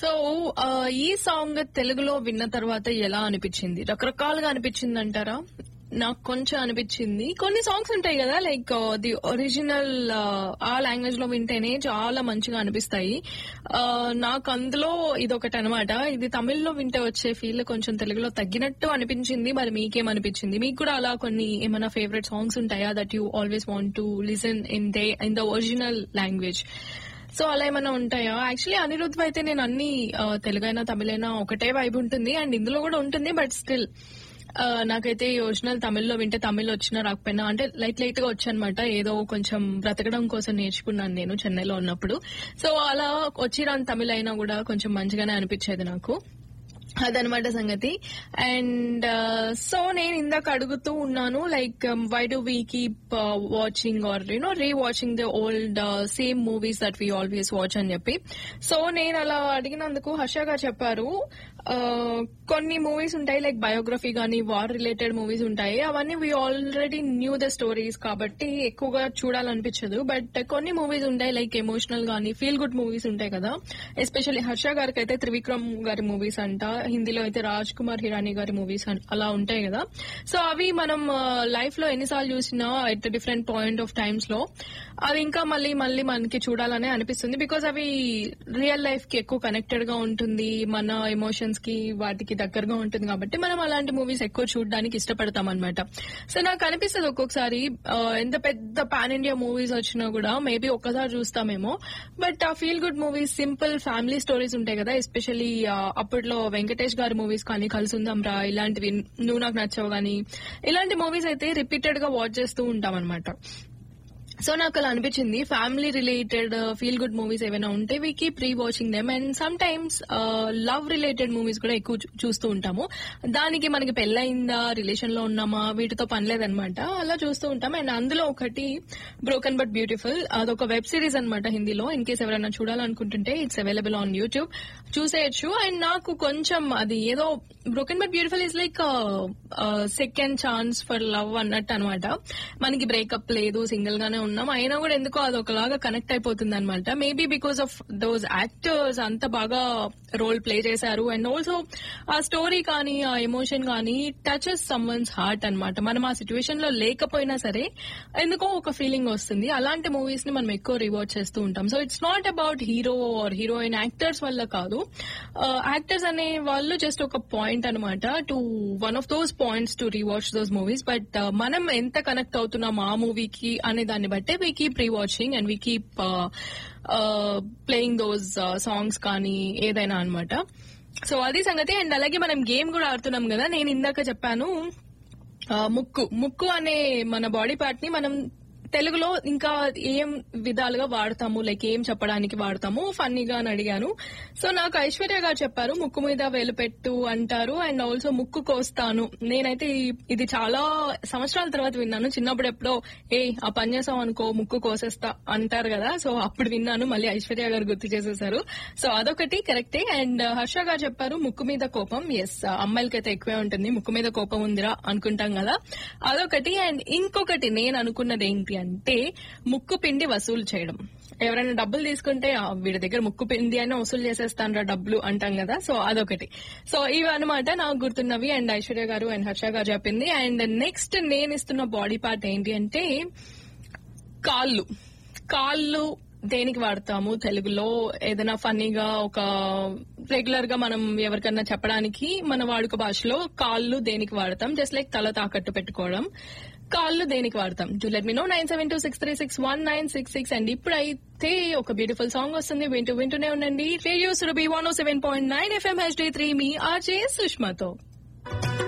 so ఈ song తెలుగులో విన్న తర్వాత ఎలా అనిపించింది రకరకాలుగా అనిపించింది అంటారా నాకు కొంచెం అనిపించింది కొన్ని సాంగ్స్ ఉంటాయి కదా లైక్ ది ఒరిజినల్ ఆ లాంగ్వేజ్ లో వింటేనే చాలా మంచిగా అనిపిస్తాయి ఆ, నాకు అందులో ఇది ఒకటి అనమాట ఇది తమిళ్లో వింటే వచ్చే ఫీల్ కొంచెం తెలుగులో తగ్గినట్టు అనిపించింది మరి మీకేమనిపించింది మీకు కూడా అలా కొన్ని ఏమైనా ఫేవరెట్ సాంగ్స్ ఉంటాయా that you always want to listen in the in the original language so అలా ఏమైనా ఉంటాయా యాక్చువల్లీ అనిరుద్ధ్ అయితే నేను అన్ని ఆ, తెలుగైనా తమిళైనా ఒకటే వైబ్ ఉంటుంది అండ్ ఇందులో కూడా ఉంటుంది బట్ స్టిల్ నాకైతే ఈ ఒరిజినల్ తమిళ్లో వింటే తమిళ్ వచ్చినా రాకపోయినా అంటే లైట్ లైట్ గా వచ్చనమాట ఏదో కొంచెం బ్రతకడం కోసం నేర్చుకున్నాను నేను చెన్నైలో ఉన్నప్పుడు సో అలా వచ్చి రాని తమిళ అయినా కూడా కొంచెం మంచిగానే అనిపించేది నాకు అదనమాట సంగతి అండ్ సో నేను ఇందాక అడుగుతూ ఉన్నాను like why do we keep watching or you know rewatching the old same movies that we always watch అని చెప్పి సో నేను అలా అడిగినందుకు హర్ష గారు చెప్పారు uh, కొన్ని మూవీస్ ఉంటాయి లైక్ బయోగ్రఫీ గానీ వార్ రిలేటెడ్ మూవీస్ ఉంటాయి అవన్నీ we already knew the stories కాబట్టి ఎక్కువగా చూడాలనిపించదు బట్ కొన్ని మూవీస్ ఉంటాయి లైక్ ఎమోషనల్ గానీ ఫీల్ గుడ్ మూవీస్ ఉంటాయి కదా ఎస్పెషల్లీ హర్ష గారికి అయితే త్రివిక్రమ్ గారి మూవీస్ అంట హిందీలో అయితే రాజ్ కుమార్ హిరానీ గారి మూవీస్ అలా ఉంటాయి కదా సో అవి మనం లైఫ్ లో ఎన్నిసార్లు చూసినా at different point of times లో అవి ఇంకా మళ్ళీ మళ్ళీ మనకి చూడాలనే అనిపిస్తుంది బికాస్ అవి రియల్ లైఫ్ కి ఎక్కువ కనెక్టెడ్ గా ఉంటుంది మన ఎమోషన్స్ కి వాటికి దగ్గరగా ఉంటుంది కాబట్టి మనం అలాంటి మూవీస్ ఎక్కువ చూడడానికి ఇష్టపడతాం అనమాట సో నాకు అనిపిస్తుంది ఒక్కొక్కసారి ఆ, ఎంత పెద్ద పాన్ ఇండియా మూవీస్ వచ్చినా కూడా మేబీ ఒక్కసారి చూస్తామేమో బట్ ఆ feel good movies simple family stories ఉంటాయి కదా ఎస్పెషల్లీ అప్పట్లో వెంకటేష్ గారి మూవీస్ కానీ కలుసుందాం రా ఇలాంటివి నువ్వు నాకు నచ్చవు కానీ ఇలాంటి మూవీస్ అయితే రిపీటెడ్ గా వాచ్ చేస్తూ ఉంటాం అనమాట సో నాకు అలా అనిపించింది family related feel good movies ఏమైనా ఉంటే we keep rewatching them and sometimes love related movies కూడా ఎక్కువ చూ- చూస్తూ ఉంటాము దానికి మనకి పెళ్ళయిందా రిలేషన్ లో ఉన్నామా వీటితో పనిలేదనమాట అలా చూస్తూ ఉంటాం అండ్ అందులో ఒకటి బ్రోకన్ బట్ బ్యూటిఫుల్ అదొక వెబ్ సిరీస్ అనమాట హిందీలో ఇన్ కేస్ ఎవరైనా చూడాలనుకుంటుంటే ఇట్స్ అవైలబుల్ ఆన్ యూట్యూబ్ చూసేయచ్చు అండ్ నాకు కొంచెం అది ఏదో broken but beautiful is like second chance for love అన్నట్టు అనమాట మనకి బ్రేకప్ లేదు సింగిల్ గానే ఉన్నాం అయినా కూడా ఎందుకో అది ఒకలాగా కనెక్ట్ అయిపోతుంది అనమాట maybe because of those actors అంత బాగా రోల్ ప్లే చేశారు అండ్ ఆల్సో ఆ స్టోరీ కానీ ఆ ఎమోషన్ కానీ టచెస్ సమ్వన్స్ హార్ట్ అన్నమాట మనం ఆ సిచ్యువేషన్ లో లేకపోయినా సరే ఎందుకో ఒక ఫీలింగ్ వస్తుంది అలాంటి మూవీస్ ని మనం ఎక్కువ రివాచ్ చేస్తూ ఉంటాం so it's not about hero or heroine actors వల్ల కాదు యాక్టర్స్ అనే వాళ్ళు జస్ట్ ఒక పాయింట్ అనమాట to one of those points to rewatch those movies but మనం ఎంత కనెక్ట్ అవుతున్నాం ఆ మూవీకి అనే దాన్ని బట్టే we keep rewatching and we keep playing those songs కానీ ఏదైనా అన్నమాట సో అది సంగతి అండ్ అలాగే మనం గేమ్ కూడా ఆడుతున్నాం కదా నేను ఇందాక చెప్పాను ఆ, ముక్కు ముక్కు అనే మన బాడీ పార్ట్ ని మనం తెలుగులో ఇంకా ఏం విధాలుగా వాడతాము లైక్ ఏం చెప్పడానికి వాడతాము ఫన్నీగా అని అడిగాను సో నాకు ఐశ్వర్య గారు చెప్పారు ముక్కు మీద వేలు పెట్టు అంటారు అండ్ ఆల్సో ముక్కు కోస్తాను నేనైతే ఈ- ఇది చాలా సంవత్సరాల తర్వాత విన్నాను చిన్నప్పుడు ఎప్పుడో ఏ ఆ పని చేసాం అనుకో ముక్కు కోసేస్తా అంటారు కదా సో అప్పుడు విన్నాను మళ్ళీ ఐశ్వర్య గారు గుర్తు చేసేసారు సో అదొకటి కరెక్టే అండ్ హర్ష గారు చెప్పారు ముక్కు మీద కోపం ఎస్ అమ్మాయిలకైతే ఎక్కువే ఉంటుంది ముక్కు మీద కోపం ఉందిరా అనుకుంటాం కదా అదొకటి అండ్ ఇంకొకటి నేను అనుకున్నది ఏంటి అంటే ముక్కు పిండి వసూలు చేయడం ఎవరైనా డబ్బులు తీసుకుంటే "ఆ, వీడి దగ్గర ముక్కు పిండి అని వసూలు చేసేస్తాను డబ్బులు అంటాం కదా సో అదొకటి సో ఇవి అనమాట నాకు గుర్తున్నవి అండ్ ఐశ్వర్య గారు అండ్ హర్ష గారు చెప్పింది అండ్ నెక్స్ట్ నేను ఇస్తున్న బాడీ పార్ట్ ఏంటి అంటే కాళ్ళు కాళ్ళు దేనికి వాడతాము తెలుగులో ఏదైనా ఫన్నీగా ఒక రెగ్యులర్ గా మనం ఎవరికన్నా చెప్పడానికి మన వాడుక భాషలో కాళ్ళు దేనికి వాడతాం జస్ట్ లైక్ తల తాకట్టు పెట్టుకోవడం కాళ్ళు దేనికి వాడతాం to let me know nine seven two six three six one nine six six and ఇప్పుడైతే ఒక బ్యూటిఫుల్ సాంగ్ వస్తుంది వింటూ వింటూనే ఉండండి radio Surabhi one seven point nine FM HD three మీ ఆర్జే సుష్మాతో